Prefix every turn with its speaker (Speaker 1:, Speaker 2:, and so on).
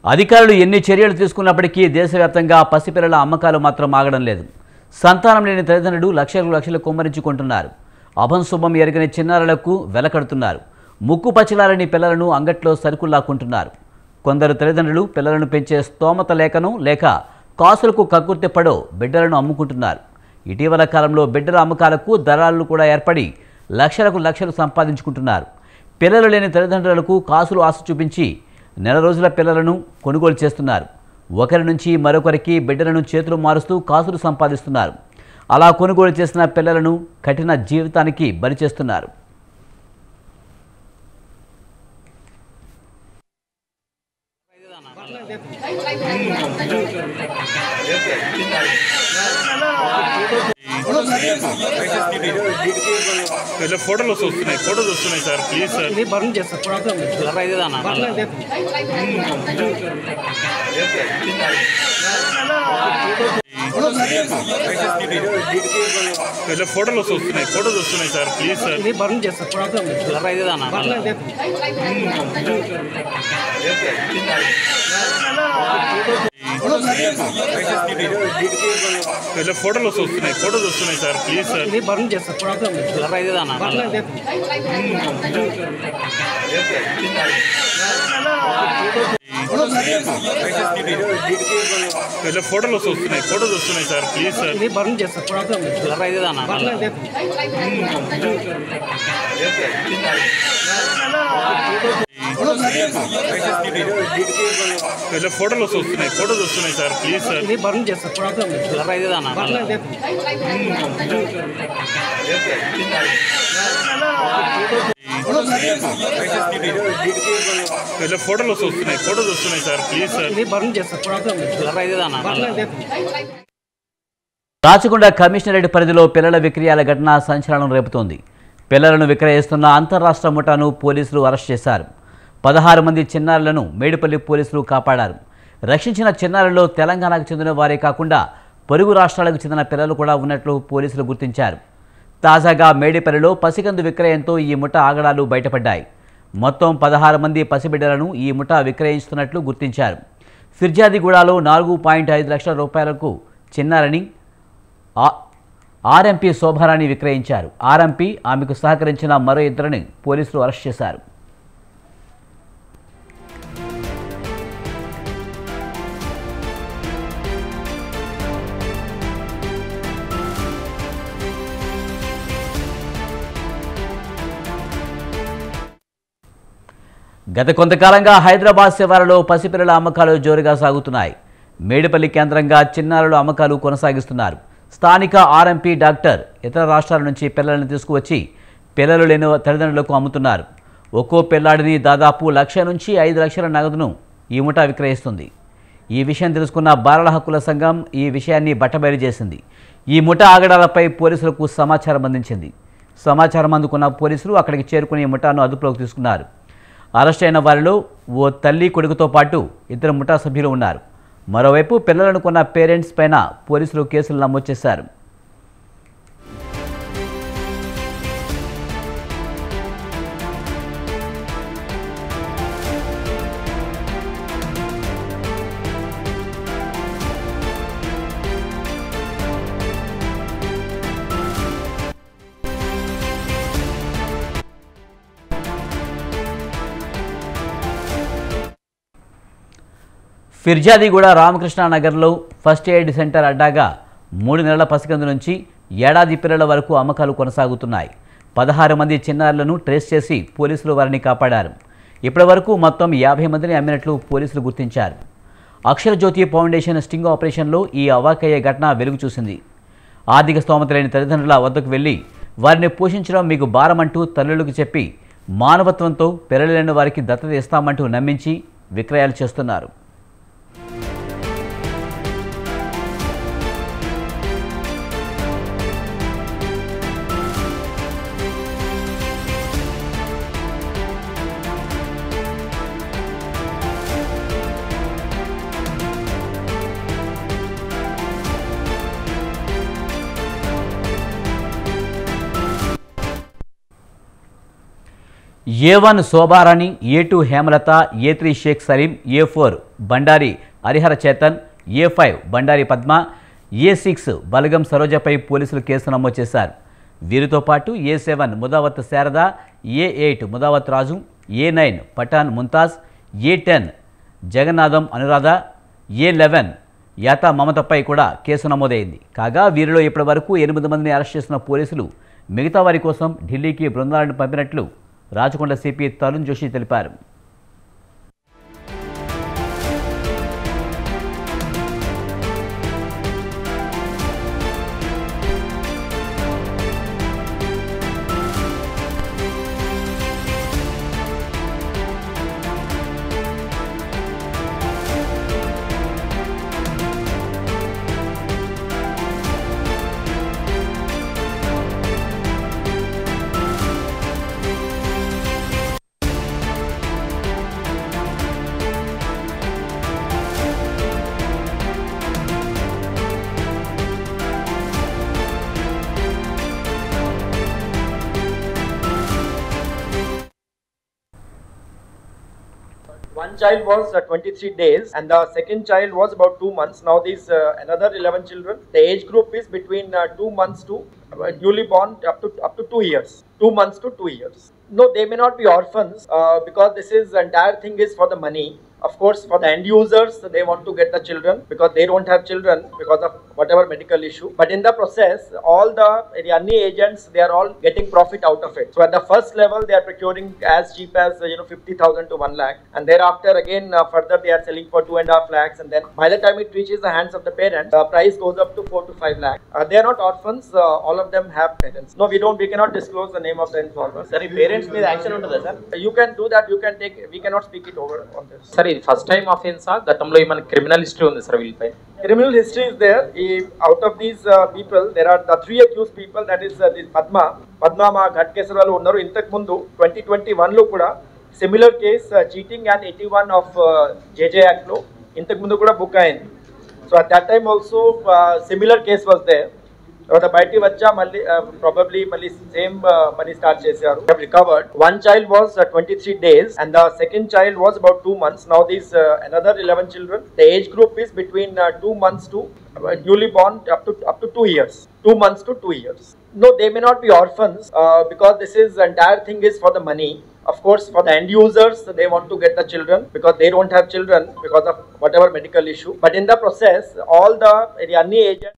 Speaker 1: అధికారులు ఎన్ని చర్యలు తీసుకున్నప్పటికీ దేశవ్యాప్తంగా పసిపిల్లల అమ్మకాలు మాత్రం ఆగడం లేదు సంతానం లేని తల్లిదండ్రులు లక్షలకు లక్షలు కుమ్మరించుకుంటున్నారు అభం శుభం ఎరగని చిన్నారులకు వెలకడుతున్నారు ముక్కు పచ్చిలారని పిల్లలను అంగట్లో సరుకుల్లాక్కుంటున్నారు కొందరు తల్లిదండ్రులు పిల్లలను పెంచే స్తోమత లేకను లేక కాసులకు కక్కుర్తిపడో బిడ్డలను అమ్ముకుంటున్నారు ఇటీవల కాలంలో బిడ్డల అమ్మకాలకు దళాలు కూడా ఏర్పడి లక్షలకు లక్షలు సంపాదించుకుంటున్నారు పిల్లలు లేని తల్లిదండ్రులకు కాసులు ఆశ చూపించి నెల రోజుల పిల్లలను కొనుగోలు చేస్తున్నారు ఒకరి నుంచి మరొకరికి బిడ్డలను చేతులు మారుస్తూ కాసులు సంపాదిస్తున్నారు అలా కొనుగోలు చేసిన పిల్లలను కఠిన జీవితానికి బలి చేస్తున్నారు
Speaker 2: ఇలా ఫోటోలు వస్తున్నాయి ఫోటోస్ వస్తున్నాయి సార్ ప్లీజ్ సార్
Speaker 3: ఇది బర్న్ చేస్తారు ప్రాబ్లం లేదు
Speaker 4: చిల్లర ఇదేనా
Speaker 3: బర్న్ అయితే
Speaker 2: ఇలా ఫోటోలు వస్తున్నాయి ఫోటోస్ వస్తున్నాయి సార్ ప్లీజ్ సార్
Speaker 3: ఇది బర్న్ చేస్తారు ప్రాబ్లం లేదు
Speaker 4: చిల్లర ఇదేనా
Speaker 3: బర్న్ అయితే
Speaker 2: ఇలా ఫోటోలు వస్తున్నాయి ఫోటోస్ వస్తున్నాయి సార్ ప్లీజ్ సార్
Speaker 3: ఇది బర్న్ చేస్తారు ప్రాబ్లం లేదు
Speaker 4: చిల్లర ఇదేనా
Speaker 3: బర్న్ అయితే
Speaker 2: ఇలా ఫోటోలు వస్తున్నాయి ఫోటోస్ వస్తున్నాయి సార్ ప్లీజ్ సార్
Speaker 3: ఇది బర్న్ చేస్తారు ప్రాబ్లం లేదు
Speaker 4: చిల్లర ఇదేనా
Speaker 3: బర్న్ అయితే
Speaker 2: ఇలా ఫోటోలు వస్తున్నాయి ఫోటోస్ వస్తున్నాయి సార్ ప్లీజ్ సార్
Speaker 3: ఇది బర్న్ చేస్తారు ప్రాబ్లం లేదు
Speaker 4: చిల్లర ఇదేనా
Speaker 3: బర్న్ అయితే
Speaker 2: ఇలా ఫోటోలు వస్తున్నాయి ఫోటోస్ వస్తున్నాయి సార్ ప్లీజ్ సార్
Speaker 3: ఇది బర్న్ చేస్తారు ప్రాబ్లం లేదు
Speaker 4: చిల్లర ఇదేనా
Speaker 3: బర్న్ అయితే
Speaker 1: రాచకొండ కమిషనరేట్ పరిధిలో పిల్లల విక్రయాల ఘటన సంచలనం రేపుతోంది పిల్లలను విక్రయిస్తున్న అంతరాష్ట్ర ముఠాను పోలీసులు అరెస్ట్ చేశారు పదహారు మంది చిన్నారులను మేడిపల్లి పోలీసులు కాపాడారు రక్షించిన చిన్నారుల్లో తెలంగాణకు చెందిన వారే కాకుండా పొరుగు రాష్ట్రాలకు చెందిన పిల్లలు కూడా ఉన్నట్లు పోలీసులు గుర్తించారు తాజాగా మేడిపల్లిలో పసికందు విక్రయంతో ఈ ముఠ ఆగడాలు బయటపడ్డాయి మొత్తం పదహారు మంది పసిబిడ్డలను ఈ ముఠ విక్రయిస్తున్నట్లు గుర్తించారు ఫిర్జాదిగూడలో నాలుగు పాయింట్ ఐదు లక్షల రూపాయలకు చిన్నారని ఆ- ఆర్ఎంపీ శోభారాణి విక్రయించారు ఆర్ఎంపీ ఆమెకు సహకరించిన మరో ఇద్దరిని పోలీసులు అరెస్ట్ చేశారు గత కొంతకాలంగా హైదరాబాద్ శివారులో పసిపిల్లల అమ్మకాలు జోరుగా సాగుతున్నాయి మేడిపల్లి కేంద్రంగా చిన్నారుల అమ్మకాలు కొనసాగిస్తున్నారు స్థానిక ఆర్ఎంపీ డాక్టర్ ఇతర రాష్ట్రాల నుంచి పిల్లలను తీసుకువచ్చి పిల్లలు లేని తల్లిదండ్రులకు అమ్ముతున్నారు ఒక్కో పిల్లాడిని దాదాపు లక్ష నుంచి ఐదు లక్షల నగదును ఈ ముఠా విక్రయిస్తుంది ఈ విషయం తెలుసుకున్న బాలల హక్కుల సంఘం ఈ విషయాన్ని బట్టబయలు చేసింది ఈ ముఠా ఆగడాలపై పోలీసులకు సమాచారం అందించింది సమాచారం అందుకున్న పోలీసులు అక్కడికి చేరుకుని ఈ ముఠాను అదుపులోకి తీసుకున్నారు అరెస్ట్ అయిన వారిలో ఓ తల్లి కొడుకుతో పాటు ఇద్దరు ముఠా సభ్యులు ఉన్నారు మరోవైపు పిల్లలను కొన్న పేరెంట్స్ పైన పోలీసులు కేసులు నమోదు చేశారు ఫిర్జాదిగూడ రామకృష్ణ నగర్లో ఫస్ట్ ఎయిడ్ సెంటర్ అడ్డాగా మూడు నెలల పసికందు నుంచి ఏడాది పిల్లల వరకు అమ్మకాలు కొనసాగుతున్నాయి పదహారు మంది చిన్నారులను ట్రేస్ చేసి పోలీసులు వారిని కాపాడారు ఇప్పటి వరకు మొత్తం యాభై మందిని అమ్మినట్లు పోలీసులు గుర్తించారు అక్షర జ్యోతి ఫౌండేషన్ స్టింగ్ ఆపరేషన్లో ఈ అవాకయ్యే ఘటన వెలుగు చూసింది ఆర్థిక స్తోమత లేని తల్లిదండ్రుల వద్దకు వెళ్ళి వారిని పోషించడం మీకు భారమంటూ తల్లులకు చెప్పి మానవత్వంతో పిల్లలేని వారికి దత్తత ఇస్తామంటూ నమ్మించి విక్రయాలు చేస్తున్నారు A one Shobharani A two Hemalatha A three Sheikh Saleem A four Bandari Harihara Chetan A five Bandari Padma A six Balagam సరోజపై పోలీసులు కేసు నమోదు చేశారు వీరితో పాటు A seven Mudavath Sharada A eight Mudavath Raju A nine Pathan Mumtaz A ten Jagannatham Anuradha A eleven Yatha మమతపై కూడా కేసు నమోదైంది కాగా వీరిలో ఇప్పటి వరకు ఎనిమిది మందిని అరెస్ట్ చేసిన పోలీసులు మిగతా వారి కోసం ఢిల్లీకి బృందాలను పంపినట్లు రాచకొండ సిపి తరుణ్ జోషి తెలిపారు
Speaker 4: One child was uh, 23 days, and the second child was about two months. Now these uh, another 11 children. The age group is between uh, two months to uh, newly born up to up to two years. Two months to two years. No, they may not be orphans uh, because this is entire thing is for the money. Of course, for the end users, they want to get the children because they don't have children because of whatever medical issue. But in the process, all the Irani agents they are all getting profit out of it. So at the first level, they are procuring as cheap as uh, you know fifty thousand to one lakh, and thereafter again uh, further they are selling for two and a half lakhs, and then by the time it reaches the hands of the parents, the price goes up to four to five lakh. Uh, they are not orphans. Uh, all of them have parents. No, we don't. We cannot disclose the name of the informer.
Speaker 5: Sir ఈ parents మీద action ఉంటుందా sir
Speaker 4: You can do that. You can take. We cannot speak it over on this.
Speaker 5: Sir ఇది first time అఫెన్సా గతంలో ఏమైనా criminal history ఉంది sir వీళ్ళపై
Speaker 4: criminal history is there. If out of these uh, people, there are the three accused people. That is uh, this Padma. Padma మా ఘట్ case వాళ్ళు ఉన్నారు ఇంతకు ముందు ట్వంటీ ట్వంటీ వన్లో కూడా similar case cheating and eighty one of JJ యాక్ట్లో ఇంతకు ముందు కూడా బుక్ అయింది so at that time also similar case was there తర్వాత బయటికి వచ్చా మళ్ళీ ప్రాబబ్లీ మళ్ళీ సేమ్ పని స్టార్ట్ చేశారు recovered one child was twenty three days and the second child was about two months now these another eleven children the age group is between uh, two months to uh, newly born up to up to two years two months to two years no they may not be orphans uh, because this is entire thing is for the money of course for the end users they want to get the children because they don't have children because of whatever medical issue but in the process all the Irani agents